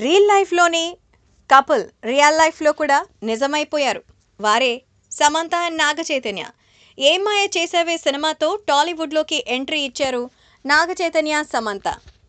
real లైఫ్లోని couple real లైఫ్లో కూడా నిజమైపోయారు వారే సమంత అండ్ నాగ చైతన్య ఏం మాయ చేసావే సినిమాతో టాలీవుడ్లోకి ఎంట్రీ ఇచ్చారు నాగ చైతన్య సమంత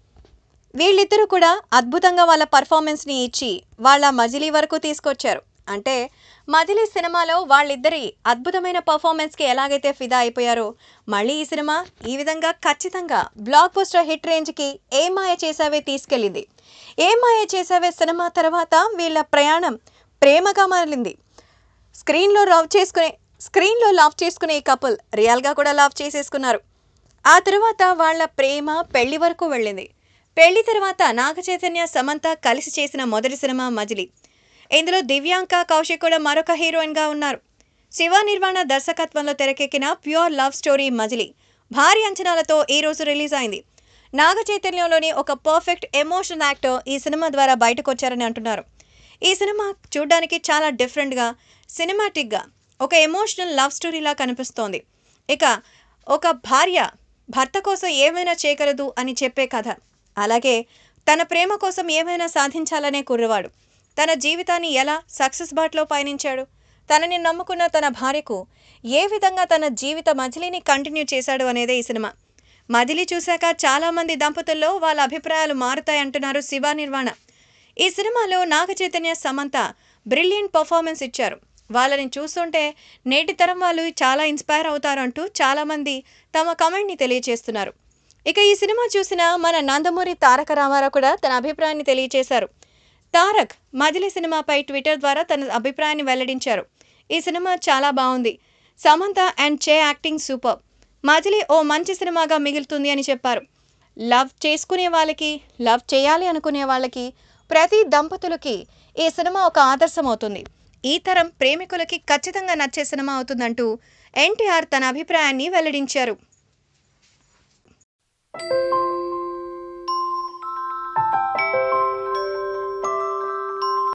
వీళ్ళిద్దరూ కూడా అద్భుతంగా వాళ్ళ పర్ఫార్మెన్స్ని ఇచ్చి వాళ్ళ మజిలీ వరకు తీసుకొచ్చారు అంటే మజిలీ సినిమాలో వాళ్ళిద్దరి అద్భుతమైన పర్ఫార్మెన్స్కి ఎలాగైతే ఫిదా అయిపోయారో మళ్ళీ ఈ సినిమా ఈ విధంగా ఖచ్చితంగా బ్లాక్ బస్టర్ హిట్ రేంజ్కి ఏ మాయ చేసావే తీసుకెళ్ళింది ఏ మాయ చేసావే సినిమా తర్వాత వీళ్ళ ప్రయాణం ప్రేమగా మారింది స్క్రీన్లో లవ్ చేసుకునే స్క్రీన్లో లవ్ చేసుకునే ఈ కపుల్ రియల్గా కూడా లవ్ చేసేసుకున్నారు ఆ తర్వాత వాళ్ళ ప్రేమ పెళ్లి వరకు వెళ్ళింది పెళ్లి తర్వాత నాగ చైతన్య సమంత కలిసి చేసిన మొదటి సినిమా మజిలీ ఇందులో దివ్యాంక కౌశిక్ కూడా మరొక హీరోయిన్గా ఉన్నారు శివ నిర్వాణ దర్శకత్వంలో తెరకెక్కిన ప్యూర్ లవ్ స్టోరీ మజిలీ భారీ అంచనాలతో ఈ రోజు రిలీజ్ అయింది నాగ చైతన్యంలోని ఒక పర్ఫెక్ట్ ఎమోషనల్ యాక్టర్ ఈ సినిమా ద్వారా బయటకు వచ్చారని అంటున్నారు ఈ సినిమా చూడ్డానికి చాలా డిఫరెంట్గా సినిమాటిక్గా ఒక ఎమోషనల్ లవ్ స్టోరీలా కనిపిస్తోంది ఇక ఒక భార్య భర్త కోసం ఏమైనా చేయగలదు అని చెప్పే కథ అలాగే తన ప్రేమ కోసం ఏమైనా సాధించాలనే కుర్రవాడు తన జీవితాన్ని ఎలా సక్సెస్ బాట్లో పయనించాడు తనని నమ్ముకున్న తన భార్యకు ఏ విధంగా తన జీవిత మజిలీని కంటిన్యూ చేశాడు అనేదే ఈ సినిమా మజిలీ చూశాక చాలామంది దంపతుల్లో వాళ్ళ అభిప్రాయాలు మారుతాయంటున్నారు శివ నిర్వాణ ఈ సినిమాలో నాగ చైతన్య సమంత బ్రిలియంట్ పర్ఫార్మెన్స్ ఇచ్చారు వాళ్ళని చూస్తుంటే నేటి తరం వాళ్ళు చాలా ఇన్స్పైర్ అవుతారంటూ చాలామంది తమ కమెంట్ని తెలియజేస్తున్నారు ఇక ఈ సినిమా చూసిన మన నందమూరి తారక రామారావు కూడా తన అభిప్రాయాన్ని తెలియజేశారు తారక్ మజిలీ సినిమాపై ట్విట్టర్ ద్వారా తన అభిప్రాయాన్ని వెల్లడించారు ఈ సినిమా చాలా బాగుంది Samantha and Chay acting super Majili ఓ మంచి సినిమాగా మిగులుతుంది అని చెప్పారు లవ్ చేసుకునే వాళ్ళకి లవ్ చేయాలి అనుకునే వాళ్ళకి ప్రతి దంపతులకి ఈ సినిమా ఒక ఆదర్శం అవుతుంది ఈ తరం ప్రేమికులకి ఖచ్చితంగా నచ్చే సినిమా అవుతుందంటూ ఎన్టీఆర్ తన అభిప్రాయాన్ని వెల్లడించారు